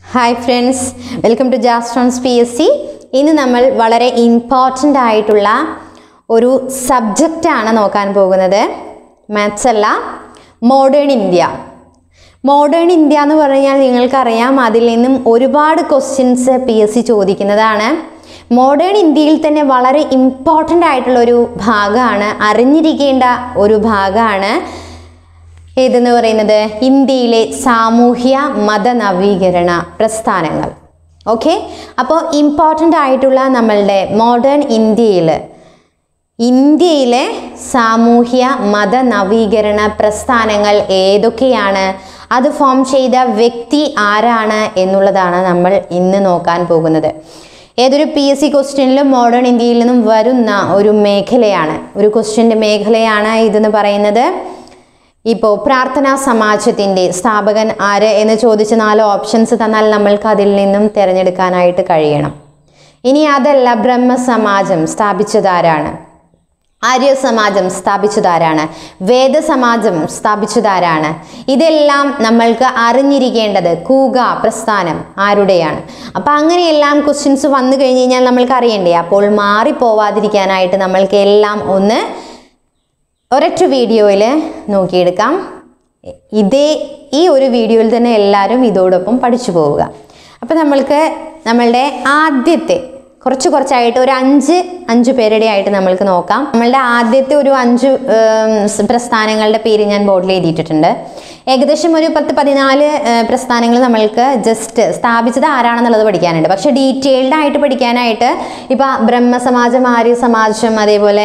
Hi friends welcome to ജാസ്ട്രോൺസ് P S C ഇന്ന് നമ്മൾ വളരെ ഇമ്പോർട്ടൻ്റ് ആയിട്ടുള്ള ഒരു സബ്ജക്റ്റാണ് നോക്കാൻ പോകുന്നത് മാത്സ് അല്ല മോഡേൺ ഇന്ത്യ മോഡേൺ ഇന്ത്യ എന്ന് പറഞ്ഞാൽ നിങ്ങൾക്കറിയാം അതിൽ നിന്നും ഒരുപാട് ക്വസ്റ്റ്യൻസ് പി എസ് സി ചോദിക്കുന്നതാണ് മോഡേൺ ഇന്ത്യയിൽ തന്നെ വളരെ ഇമ്പോർട്ടൻ്റ് ആയിട്ടുള്ള ഒരു ഭാഗമാണ് അറിഞ്ഞിരിക്കേണ്ട ഒരു ഭാഗമാണ് ഏതെന്ന് പറയുന്നത് ഇന്ത്യയിലെ സാമൂഹ്യ മത നവീകരണ പ്രസ്ഥാനങ്ങൾ ഓക്കെ അപ്പോൾ ഇമ്പോർട്ടൻ്റ് ആയിട്ടുള്ള നമ്മളുടെ മോഡേൺ ഇന്ത്യയിൽ ഇന്ത്യയിലെ സാമൂഹ്യ മത നവീകരണ പ്രസ്ഥാനങ്ങൾ ഏതൊക്കെയാണ് അത് ഫോം ചെയ്ത വ്യക്തി ആരാണ് എന്നുള്ളതാണ് നമ്മൾ ഇന്ന് നോക്കാൻ പോകുന്നത് ഏതൊരു പി എസ് സി ക്വസ്റ്റ്യനിലും മോഡേൺ ഇന്ത്യയിൽ നിന്നും വരുന്ന ഒരു മേഖലയാണ് ഒരു ക്വസ്റ്റ്യൻ്റെ മേഖലയാണ് ഇതെന്ന് പറയുന്നത് ഇപ്പോൾ പ്രാർത്ഥനാ സമാജത്തിൻ്റെ സ്ഥാപകൻ ആര് എന്ന് ചോദിച്ച നാല് ഓപ്ഷൻസ് തന്നാൽ നമ്മൾക്ക് അതിൽ നിന്നും തിരഞ്ഞെടുക്കാനായിട്ട് കഴിയണം ഇനി അതല്ല ബ്രഹ്മസമാജം സ്ഥാപിച്ചതാരാണ് ആര്യ സമാജം സ്ഥാപിച്ചതാരാണ് വേദസമാജം സ്ഥാപിച്ചതാരാണ് ഇതെല്ലാം നമ്മൾക്ക് അറിഞ്ഞിരിക്കേണ്ടത് കൂക പ്രസ്ഥാനം ആരുടെയാണ് അപ്പം അങ്ങനെയെല്ലാം ക്വസ്റ്റ്യൻസ് വന്നു കഴിഞ്ഞ് കഴിഞ്ഞാൽ നമ്മൾക്ക് അറിയണ്ടേ അപ്പോൾ മാറിപ്പോവാതിരിക്കാനായിട്ട് നമ്മൾക്ക് എല്ലാം ഒന്ന് ഒരൊറ്റ വീഡിയോയിൽ നോക്കിയെടുക്കാം ഇതേ ഈ ഒരു വീഡിയോയിൽ തന്നെ എല്ലാവരും ഇതോടൊപ്പം പഠിച്ചു പോവുക അപ്പോൾ നമ്മൾക്ക് നമ്മളുടെ ആദ്യത്തെ കുറച്ച് കുറച്ചായിട്ട് ഒരു അഞ്ച് അഞ്ച് പേരുടെ ആയിട്ട് നമ്മൾക്ക് നോക്കാം നമ്മളുടെ ആദ്യത്തെ ഒരു അഞ്ച് ഏം, പ്രസ്ഥാനങ്ങളുടെ പേര് ഞാൻ ബോർഡിൽ എഴുതിയിട്ടുണ്ട് ഏകദേശം ഒരു പത്ത് പതിനാല് പ്രസ്ഥാനങ്ങൾ നമ്മൾക്ക് ജസ്റ്റ് സ്ഥാപിച്ചത് ആരാണെന്നുള്ളത് പഠിക്കാനുണ്ട് പക്ഷേ ഡീറ്റെയിൽഡ് ആയിട്ട് പഠിക്കാനായിട്ട് ഇപ്പം ബ്രഹ്മസമാജം ആര്യ സമാജം അതേപോലെ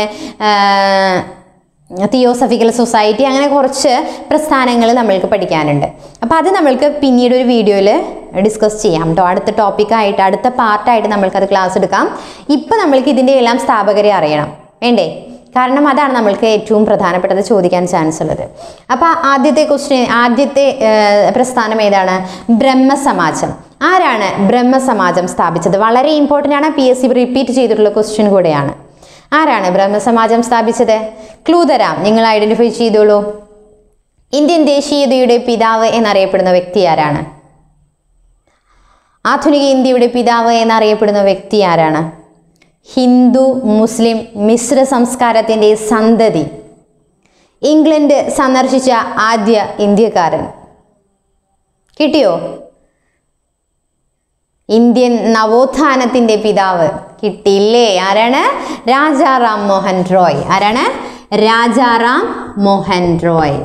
തിയോസഫിക്കൽ സൊസൈറ്റി അങ്ങനെ കുറച്ച് പ്രസ്ഥാനങ്ങൾ നമ്മൾക്ക് പഠിക്കാനുണ്ട് അപ്പോൾ അത് നമ്മൾക്ക് പിന്നീട് ഒരു വീഡിയോയിൽ ഡിസ്കസ് ചെയ്യാം കേട്ടോ അടുത്ത ടോപ്പിക്കായിട്ട് അടുത്ത പാർട്ടായിട്ട് നമ്മൾക്കത് ക്ലാസ് എടുക്കാം ഇപ്പോൾ നമ്മൾക്ക് ഇതിൻ്റെ എല്ലാം സ്ഥാപകരെ അറിയണം വേണ്ടേ കാരണം അതാണ് നമ്മൾക്ക് ഏറ്റവും പ്രധാനപ്പെട്ടത് ചോദിക്കാൻ ചാൻസ് ഉള്ളത് അപ്പോൾ ആദ്യത്തെ ക്വസ്റ്റ്യൻ ആദ്യത്തെ ഏഹ്, പ്രസ്ഥാനം ഏതാണ് ബ്രഹ്മസമാജം ആരാണ് ബ്രഹ്മസമാജം സ്ഥാപിച്ചത് വളരെ ഇമ്പോർട്ടൻ്റ് ആണ് പി എസ് സി റിപ്പീറ്റ് ചെയ്തിട്ടുള്ള ക്വസ്റ്റ്യൻ കൂടെയാണ് ആരാണ് ബ്രഹ്മസമാജം സ്ഥാപിച്ചത് ക്ലൂ തരാം നിങ്ങൾ ഐഡന്റിഫൈ ചെയ്തോളൂ ഇന്ത്യൻ ദേശീയതയുടെ പിതാവ് എന്നറിയപ്പെടുന്ന വ്യക്തി ആരാണ് ആധുനിക ഇന്ത്യയുടെ പിതാവ് എന്നറിയപ്പെടുന്ന വ്യക്തി ആരാണ് ഹിന്ദു മുസ്ലിം മിശ്ര സംസ്കാരത്തിൻ്റെ സന്തതി ഇംഗ്ലണ്ട് സന്ദർശിച്ച ആദ്യ ഇന്ത്യക്കാരൻ കിട്ടിയോ ഇന്ത്യൻ നവോത്ഥാനത്തിന്റെ പിതാവ് കിട്ടിയില്ലേ ആരാണ് രാജാറാം മോഹൻ റോയ് ആരാണ് രാജാറാം മോഹൻ റോയ്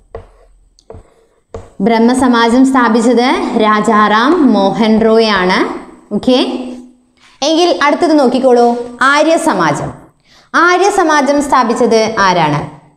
ബ്രഹ്മസമാജം സ്ഥാപിച്ചത് രാജാറാം മോഹൻ റോയ് ആണ് ഓക്കെ എങ്കിൽ അടുത്തത് നോക്കിക്കോളൂ ആര്യ സമാജം ആര്യ സമാജം സ്ഥാപിച്ചത് ആരാണ്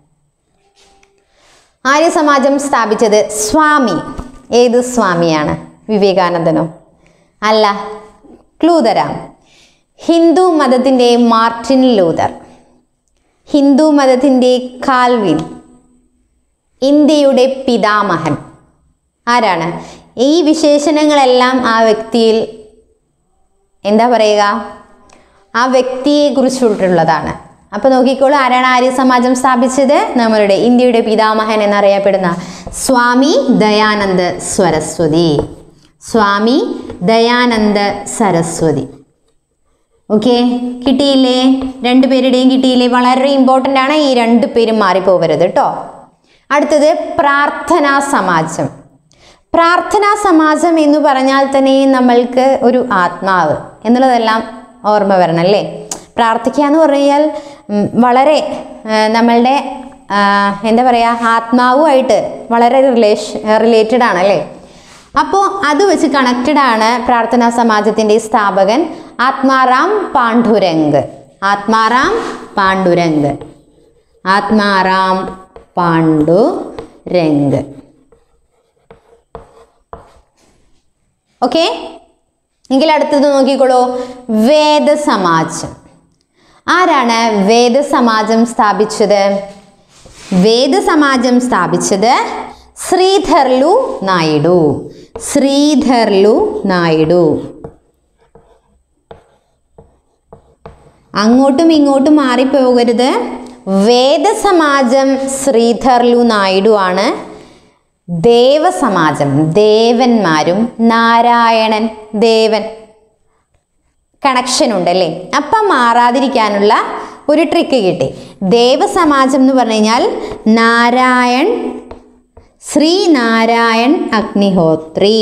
ആര്യ സമാജം സ്ഥാപിച്ചത് സ്വാമി ഏത് സ്വാമിയാണ് വിവേകാനന്ദനോ അല്ല ക്ലൂ തരാം ഹിന്ദു മതത്തിൻ്റെ മാർട്ടിൻ ലൂതർ ഹിന്ദു മതത്തിൻ്റെ കാൽവിൻ ഇന്ത്യയുടെ പിതാമഹൻ ആരാണ് ഈ വിശേഷണങ്ങളെല്ലാം ആ വ്യക്തിയിൽ എന്താ പറയുക ആ വ്യക്തിയെ കുറിച്ചിട്ടുള്ളതാണ് അപ്പോൾ നോക്കിക്കോളൂ ആരാണ് ആര്യ സമാജം സ്ഥാപിച്ചത് നമ്മളുടെ ഇന്ത്യയുടെ പിതാമഹൻ എന്നറിയപ്പെടുന്ന സ്വാമി ദയാനന്ദ സരസ്വതി സ്വാമി ദയാനന്ദ സരസ്വതി ഓക്കെ കിട്ടിയില്ലേ രണ്ട് പേരുടെയും കിട്ടിയില്ലേ വളരെ ഇമ്പോർട്ടൻ്റ് ആണ് ഈ രണ്ട് പേരും മാറിപ്പോവരുത് കേട്ടോ അടുത്തത് പ്രാർത്ഥനാ സമാജം പ്രാർത്ഥനാ സമാജം എന്ന് പറഞ്ഞാൽ തന്നെ നമ്മൾക്ക് ഒരു ആത്മാവ് എന്നുള്ളതെല്ലാം ഓർമ്മ വരണം അല്ലേ പ്രാർത്ഥിക്കുക എന്ന് പറഞ്ഞാൽ ഉം, വളരെ ആ, നമ്മളുടെ ആ, എന്താ പറയുക ആത്മാവുമായിട്ട് വളരെ റിലേഷൻ റിലേറ്റഡ് ആണ് അല്ലേ അപ്പോൾ അത് വെച്ച് കണക്റ്റഡ് ആണ് പ്രാർത്ഥനാ സമാജത്തിൻ്റെ സ്ഥാപകൻ ആത്മാറാം പാണ്ഡുരംഗ് ആത്മാറാം പാണ്ഡുരംഗ് ആത്മാറാം പാണ്ഡുരംഗ് ഓക്കെ എങ്കിൽ അടുത്തത് നോക്കിക്കോളൂ വേദസമാജം ആരാണ് വേദസമാജം സ്ഥാപിച്ചത് വേദസമാജം സ്ഥാപിച്ചത് ശ്രീധർലു നായിഡു ശ്രീധർലു നായിഡു അങ്ങോട്ടും ഇങ്ങോട്ടും മാറിപ്പോകരുത് വേദസമാജം ശ്രീധർലു നായിഡു ആണ് ദേവസമാജം ദേവന്മാരും നാരായണൻ ദേവൻ കണക്ഷൻ ഉണ്ടല്ലേ അപ്പം മാറാതിരിക്കാനുള്ള ഒരു ട്രിക്ക് കിട്ടി ദേവസമാജം എന്ന് പറഞ്ഞു കഴിഞ്ഞാൽ നാരായൺ ശ്രീ നാരായൺ അഗ്നിഹോത്രി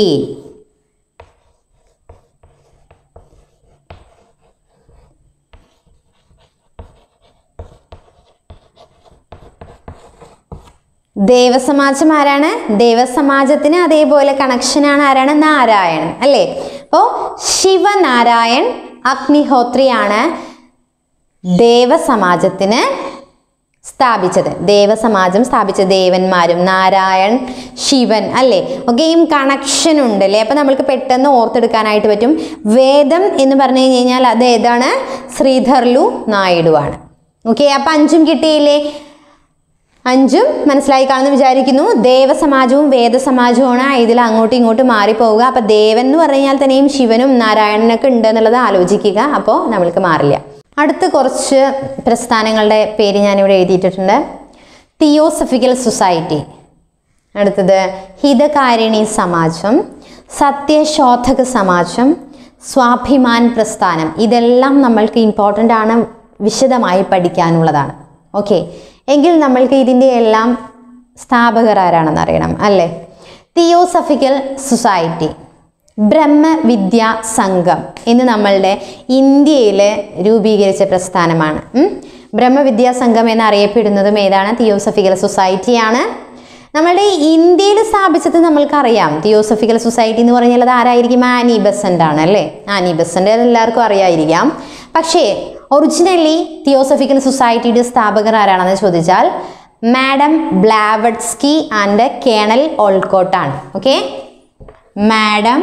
ദേവസമാജം ആരാണ് ദേവസമാജത്തിന് അതേപോലെ കണക്ഷനാണ് ആരാണ് നാരായണൻ അല്ലേ അപ്പോൾ ശിവനാരായൺ അഗ്നിഹോത്രിയാണ് ദേവസമാജത്തിന് സ്ഥാപിച്ചത് ദേവസമാജം സ്ഥാപിച്ച ദേവന്മാരും നാരായൺ ശിവൻ അല്ലേ ഒക്കെയും കണക്ഷൻ ഉണ്ട് അല്ലേ അപ്പം നമ്മൾക്ക് പെട്ടെന്ന് ഓർത്തെടുക്കാനായിട്ട് പറ്റും വേദം എന്ന് പറഞ്ഞു കഴിഞ്ഞാൽ അത് ഏതാണ് ശ്രീധർലു നായിഡു ആണ് ഓക്കെ അപ്പം അഞ്ചും കിട്ടിയില്ലേ അഞ്ചും മനസ്സിലായി കാണുമെന്ന് വിചാരിക്കുന്നു ദേവസമാജവും വേദസമാജവുമാണ് ഇതിൽ അങ്ങോട്ടും ഇങ്ങോട്ടും മാറിപ്പോവുക അപ്പം ദേവൻ എന്ന് പറഞ്ഞു കഴിഞ്ഞാൽ തന്നെയും ശിവനും നാരായണനൊക്കെ ഉണ്ട് എന്നുള്ളത് ആലോചിക്കുക അപ്പോൾ നമ്മൾക്ക് മാറില്ല അടുത്ത് കുറച്ച് പ്രസ്ഥാനങ്ങളുടെ പേര് ഞാനിവിടെ എഴുതിയിട്ടുണ്ട് തിയോസഫിക്കൽ സൊസൈറ്റി അടുത്തത് ഹിതകാരിണി സമാജം സത്യശോധക സമാജം സ്വാഭിമാൻ പ്രസ്ഥാനം ഇതെല്ലാം നമ്മൾക്ക് ഇമ്പോർട്ടൻ്റ് ആണ് വിശദമായി പഠിക്കാനുള്ളതാണ് ഓക്കെ എങ്കിൽ നമ്മൾക്ക് ഇതിൻ്റെ എല്ലാം സ്ഥാപകർ ആരാണെന്ന് അറിയണം അല്ലേ തിയോസഫിക്കൽ സൊസൈറ്റി ബ്രഹ്മവിദ്യാ സംഘം എന്ന് നമ്മളുടെ ഇന്ത്യയിൽ രൂപീകരിച്ച പ്രസ്ഥാനമാണ് ഉം. ബ്രഹ്മവിദ്യാ സംഘം എന്നറിയപ്പെടുന്നതും ഏതാണ് തിയോസഫിക്കൽ സൊസൈറ്റിയാണ് നമ്മളുടെ ഇന്ത്യയിൽ സ്ഥാപിച്ചത് നമ്മൾക്കറിയാം തിയോസഫിക്കൽ സൊസൈറ്റി എന്ന് പറഞ്ഞാൽ അത് ആരായിരിക്കും ആനി ബസന്റ് ആണ് അല്ലേ ആനി ബസന്റ് എല്ലാവർക്കും അറിയായിരിക്കാം പക്ഷേ ഒറിജിനലി തിയോസഫിക്കൽ സൊസൈറ്റിയുടെ സ്ഥാപകർ ആരാണെന്ന് ചോദിച്ചാൽ madam Blavatsky and colonel Olcott ആണ് okay madam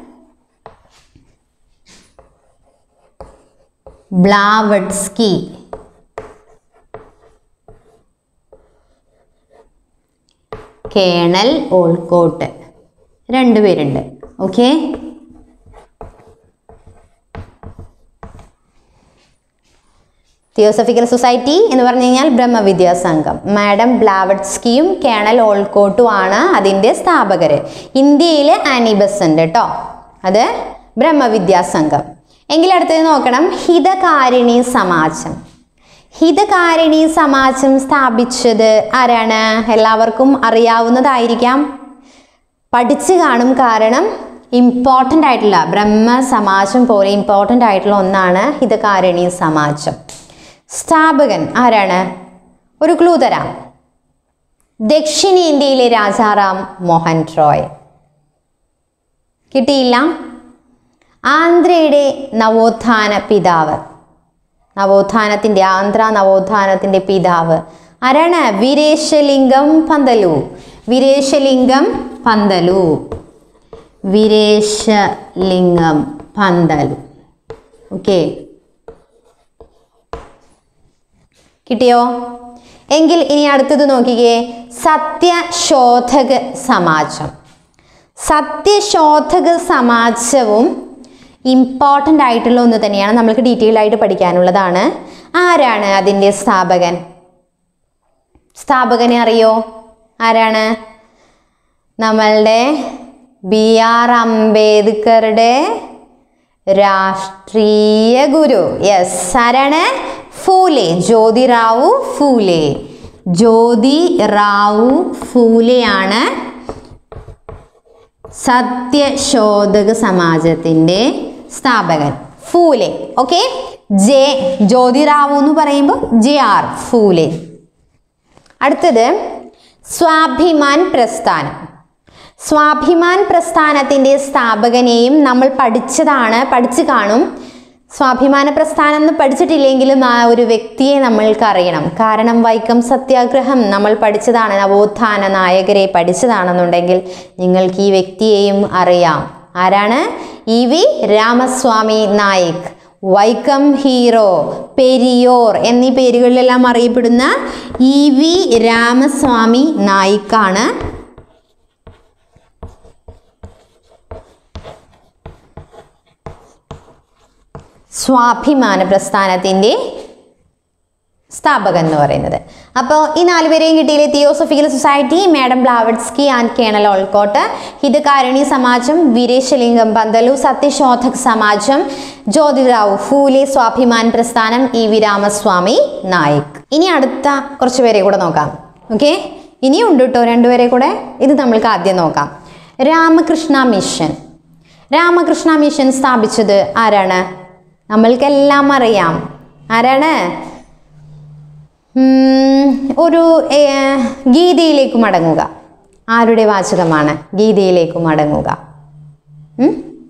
Blavatsky colonel Olcott രണ്ടുപേരുണ്ട് ഓക്കെ തിയോസഫിക്കൽ സൊസൈറ്റി എന്ന് പറഞ്ഞു കഴിഞ്ഞാൽ ബ്രഹ്മവിദ്യാ സംഘം മാഡം ബ്ലാവഡ്സ്കിയും കേണൽ ഓൾക്കോട്ടും ആണ് അതിൻ്റെ സ്ഥാപകർ ഇന്ത്യയിൽ ആനി ബസന്റ് കേട്ടോ അത് ബ്രഹ്മവിദ്യാ സംഘം എങ്കിൽ അടുത്തത് നോക്കണം ഹിതകാരിണി സമാജം ഹിതകാരിണി സമാജം സ്ഥാപിച്ചത് ആരാണ് എല്ലാവർക്കും അറിയാവുന്നതായിരിക്കാം പഠിച്ചു കാണും കാരണം ഇമ്പോർട്ടൻ്റ് ആയിട്ടുള്ള ബ്രഹ്മ സമാജം പോലെ ഇമ്പോർട്ടൻ്റ് ആയിട്ടുള്ള ഒന്നാണ് ഹിതകാരിണി സമാജം സ്ഥാപകൻ ആരാണ് ഒരു ക്ലൂ തരാം ദക്ഷിണേന്ത്യയിലെ രാജാറാം മോഹൻ റോയ് കിട്ടിയില്ല ആന്ധ്രയുടെ നവോത്ഥാന പിതാവ് നവോത്ഥാനത്തിൻ്റെ ആന്ധ്ര നവോത്ഥാനത്തിൻ്റെ പിതാവ് ആരാണ് വീരേശലിംഗം പന്തലു വീരേശലിംഗം പന്തലു വീരേശലിംഗം പന്തലു ഓക്കെ കിട്ടിയോ എങ്കിൽ ഇനി അടുത്തത് നോക്കിക്കേ സത്യശോധക സമാജം സത്യശോധക സമാജവും ഇമ്പോർട്ടൻ്റ് ആയിട്ടുള്ള ഒന്ന് തന്നെയാണ് നമ്മൾക്ക് ഡീറ്റെയിൽ ആയിട്ട് പഠിക്കാനുള്ളതാണ് ആരാണ് അതിൻ്റെ സ്ഥാപകൻ സ്ഥാപകനെ അറിയോ ആരാണ് നമ്മളുടെ ബി ആർ അംബേദ്കറുടെ രാഷ്ട്രീയ ഗുരു യെസ് ആരാണ് ഫൂലെ ജ്യോതിറാവു ഫൂലെ ജ്യോതി റാവു ഫൂലെയാണ് സത്യശോധക സമാജത്തിൻ്റെ സ്ഥാപകൻ ഫൂലെ ഓക്കെ ജെ ജ്യോതിറാവു എന്ന് പറയുമ്പോൾ ജെ ആർ ഫൂലെ അടുത്തത് സ്വാഭിമാൻ പ്രസ്ഥാനം സ്വാഭിമാൻ പ്രസ്ഥാനത്തിൻ്റെ സ്ഥാപകനെയും നമ്മൾ പഠിച്ചതാണ് പഠിച്ചു കാണും സ്വാഭിമാന പ്രസ്ഥാനം എന്ന് പഠിച്ചിട്ടില്ലെങ്കിലും ആ ഒരു വ്യക്തിയെ നമ്മൾക്ക് അറിയണം കാരണം വൈക്കം സത്യാഗ്രഹം നമ്മൾ പഠിച്ചതാണ് നവോത്ഥാന നായകരെ പഠിച്ചതാണെന്നുണ്ടെങ്കിൽ നിങ്ങൾക്ക് ഈ വ്യക്തിയെയും അറിയാം ആരാണ് E V Ramaswamy Naik Vaikom hero Periyar എന്നീ പേരുകളിലെല്ലാം അറിയപ്പെടുന്ന ഇ വി രാമസ്വാമി നായിക്കാണ് സ്വാഭിമാന പ്രസ്ഥാനത്തിൻ്റെ സ്ഥാപകൻ എന്ന് പറയുന്നത് അപ്പോൾ ഈ നാലുപേരെയും കിട്ടിയില്ലേ theosophical society madam Blavatsky and colonel Olcott Hitakarini സമാജം വീരേശലിംഗം പന്തലു സത്യശോധക് സമാജം ജ്യോതിറാവു ഫൂലെ സ്വാഭിമാൻ പ്രസ്ഥാനം ഇ വി രാമസ്വാമി നായിക് ഇനി അടുത്ത കുറച്ച് പേരെ കൂടെ നോക്കാം ഓക്കെ ഇനിയും ഉണ്ട് കേട്ടോ രണ്ടുപേരെ കൂടെ ഇത് നമ്മൾക്ക് ആദ്യം നോക്കാം രാമകൃഷ്ണ മിഷൻ രാമകൃഷ്ണ മിഷൻ സ്ഥാപിച്ചത് ആരാണ് നമ്മൾക്കെല്ലാം അറിയാം ആരാണ് ഉം, ഒരു ഏ, ഗീതയിലേക്ക് മടങ്ങുക ആരുടെ വാചകമാണ് ഗീതയിലേക്ക് മടങ്ങുക ഉം?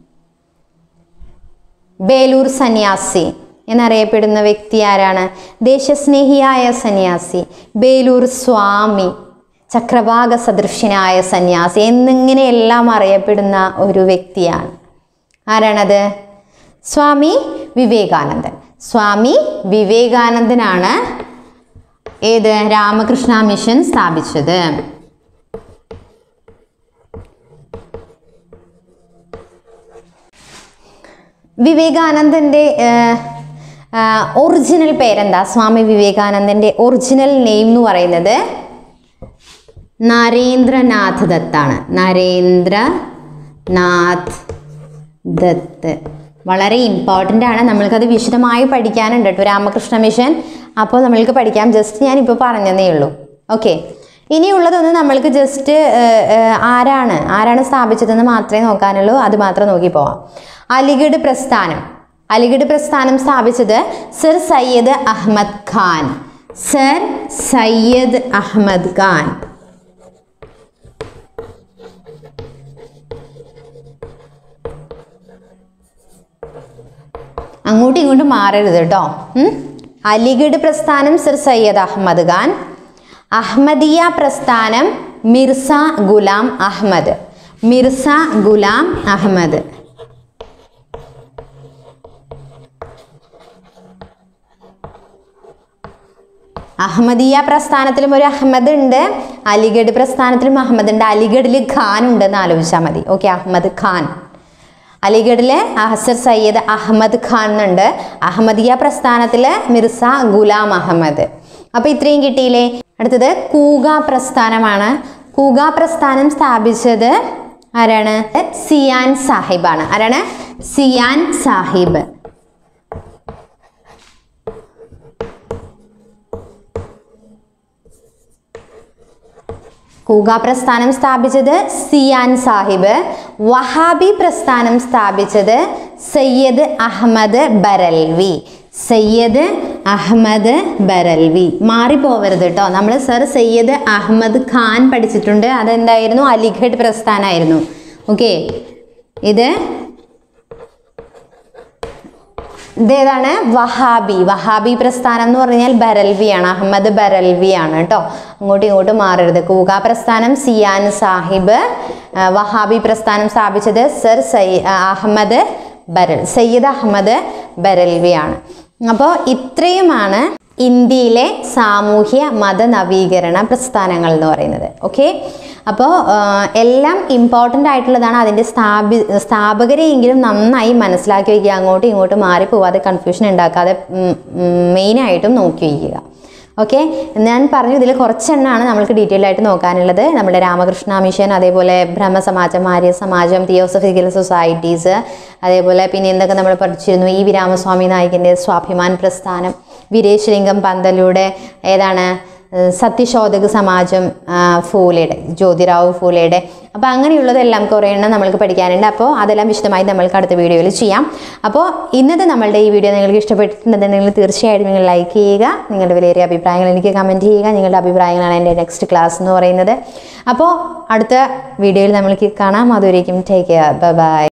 ബേലൂർ സന്യാസി എന്നറിയപ്പെടുന്ന വ്യക്തി ആരാണ് ദേശസ്നേഹിയായ സന്യാസി ബേലൂർ സ്വാമി ചക്രവാക സദൃശ്യനായ സന്യാസി എന്നിങ്ങനെയെല്ലാം അറിയപ്പെടുന്ന ഒരു വ്യക്തിയാണ് ആരാണത് സ്വാമി വിവേകാനന്ദൻ സ്വാമി വിവേകാനന്ദനാണ് ഏത് രാമകൃഷ്ണ മിഷൻ സ്ഥാപിച്ചത് വിവേകാനന്ദൻ്റെ ഒറിജിനൽ പേരെന്താ സ്വാമി വിവേകാനന്ദൻ്റെ ഒറിജിനൽ നെയിം എന്ന് പറയുന്നത് നരേന്ദ്രനാഥ് ദത്താണ് നരേന്ദ്രനാഥ് ദത്ത് വളരെ ഇമ്പോർട്ടൻ്റ് ആണ് നമ്മൾക്കത് വിശദമായി പഠിക്കാനുണ്ട് കേട്ടോ രാമകൃഷ്ണ മിഷൻ അപ്പോൾ നമ്മൾക്ക് പഠിക്കാം ജസ്റ്റ് ഞാനിപ്പോൾ പറഞ്ഞതേ ഉള്ളൂ ഓക്കെ ഇനിയുള്ളതൊന്ന് നമ്മൾക്ക് ജസ്റ്റ് ആരാണ് ആരാണ് സ്ഥാപിച്ചതെന്ന് മാത്രമേ നോക്കാനുള്ളൂ അത് മാത്രം നോക്കി പോവാം അലിഗഡ് പ്രസ്ഥാനം അലിഗഡ് പ്രസ്ഥാനം സ്ഥാപിച്ചത് സർ സയ്യദ് അഹമ്മദ് ഖാൻ സർ സയ്യദ് അഹമ്മദ് ഖാൻ അങ്ങോട്ടും ഇങ്ങോട്ടും മാറരുത് കേട്ടോ ഉം? അലിഗഡ് പ്രസ്ഥാനം സർ സയ്യദ് അഹമ്മദ് ഖാൻ അഹമ്മദിയ പ്രസ്ഥാനം മിർസ ഗുലാം അഹമ്മദ് മിർസ ഗുലാം അഹമ്മദ് അഹമ്മദിയ പ്രസ്ഥാനത്തിലും ഒരു അഹമ്മദ് ഉണ്ട് അലിഗഡ് പ്രസ്ഥാനത്തിലും അഹമ്മദ് ഉണ്ട് അലിഗഡിൽ ഖാൻ ഉണ്ടെന്ന് ആലോചിച്ചാൽ മതി ഓക്കെ അഹമ്മദ് ഖാൻ അലിഗഡിലെ അഹസർ സയ്യദ് അഹമ്മദ് ഖാൻ എന്നുണ്ട് അഹമ്മദിയ പ്രസ്ഥാനത്തിലെ മിർസ ഗുലാം അഹമ്മദ് അപ്പോൾ ഇത്രയും കിട്ടിയില്ലേ അടുത്തത് കൂഗ പ്രസ്ഥാനമാണ് കൂഗ പ്രസ്ഥാനം സ്ഥാപിച്ചത് ആരാണ് സിയാൻ സാഹിബാണ് ആരാണ് സിയാൻ സാഹിബ് കൂഗ പ്രസ്ഥാനം സ്ഥാപിച്ചത് സിയാൻ സാഹിബ് വഹാബി പ്രസ്ഥാനം സ്ഥാപിച്ചത് സയ്യദ് അഹമ്മദ് ബരൽവി സയ്യദ് അഹമ്മദ് ബരൽവി മാറിപ്പോവരുത് കേട്ടോ നമ്മൾ സർ സയ്യദ് അഹമ്മദ് ഖാൻ പഠിച്ചിട്ടുണ്ട് അതെന്തായിരുന്നു അലിഗഡ് പ്രസ്ഥാനമായിരുന്നു ഓക്കെ ഇത് ഇതേതാണ് വഹാബി വഹാബി പ്രസ്ഥാനം എന്ന് പറഞ്ഞാൽ ബരൽവിയാണ് അഹമ്മദ് ബരൽവിയാണ് കേട്ടോ അങ്ങോട്ടും ഇങ്ങോട്ടും മാറരുത് കൂക പ്രസ്ഥാനം സിയാൻ സാഹിബ് ആ, വഹാബി പ്രസ്ഥാനം സ്ഥാപിച്ചത് സർ സൈ ആ, അഹമ്മദ് ബരൽ സയ്യിദ് അഹമ്മദ് ബരൽവിയാണ് അപ്പോൾ ഇത്രയുമാണ് ഇന്ത്യയിലെ സാമൂഹ്യ മത നവീകരണ പ്രസ്ഥാനങ്ങൾ എന്ന് പറയുന്നത് ഓക്കെ അപ്പോൾ എല്ലാം ഇമ്പോർട്ടൻ്റ് ആയിട്ടുള്ളതാണ് അതിൻ്റെ സ്ഥാപി സ്ഥാപകരെയെങ്കിലും നന്നായി മനസ്സിലാക്കി വയ്ക്കുക അങ്ങോട്ടും ഇങ്ങോട്ടും മാറിപ്പോവാതെ കൺഫ്യൂഷൻ ഉണ്ടാക്കാതെ മെയിനായിട്ടും നോക്കി വയ്ക്കുക ഓക്കെ ഞാൻ പറഞ്ഞു ഇതിൽ കുറച്ചെണ്ണമാണ് നമ്മൾക്ക് ഡീറ്റെയിൽ ആയിട്ട് നോക്കാനുള്ളത് നമ്മുടെ രാമകൃഷ്ണ മിഷൻ അതേപോലെ ബ്രഹ്മസമാജം ആര്യ സമാജം തിയോസഫിക്കൽ സൊസൈറ്റീസ് അതേപോലെ പിന്നെ എന്തൊക്കെ നമ്മൾ പഠിച്ചിരുന്നു ഈ വിരാമസ്വാമി നായികൻ്റെ സ്വാഭിമാൻ പ്രസ്ഥാനം വീരേശലിംഗം പന്തലൂടെ ഏതാണ് ഏഹ് സത്യശോധക സമാജം ആ, ഫൂലെയുടെ ജ്യോതിറാവു ഫൂലെയുടെ അപ്പോൾ അങ്ങനെയുള്ളതെല്ലാം കുറേ എണ്ണം നമ്മൾക്ക് പഠിക്കാനുണ്ട് അപ്പോൾ അതെല്ലാം വിശദമായി നമ്മൾക്ക് അടുത്ത വീഡിയോയിൽ ചെയ്യാം അപ്പോൾ ഇന്നത്തെ നമ്മളുടെ ഈ വീഡിയോ നിങ്ങൾക്ക് ഇഷ്ടപ്പെട്ടിട്ടുണ്ടെന്നുണ്ടെങ്കിൽ തീർച്ചയായിട്ടും നിങ്ങൾ ലൈക്ക് ചെയ്യുക നിങ്ങളുടെ വിലയേറിയ അഭിപ്രായങ്ങൾ എനിക്ക് കമൻറ്റ് ചെയ്യുക നിങ്ങളുടെ അഭിപ്രായങ്ങളാണ് എൻ്റെ നെക്സ്റ്റ് ക്ലാസ് എന്ന് പറയുന്നത് അപ്പോൾ അടുത്ത വീഡിയോയിൽ നമ്മൾക്ക് കാണാം അതുവരേക്കും ടേക്ക് കെയർ ബൈ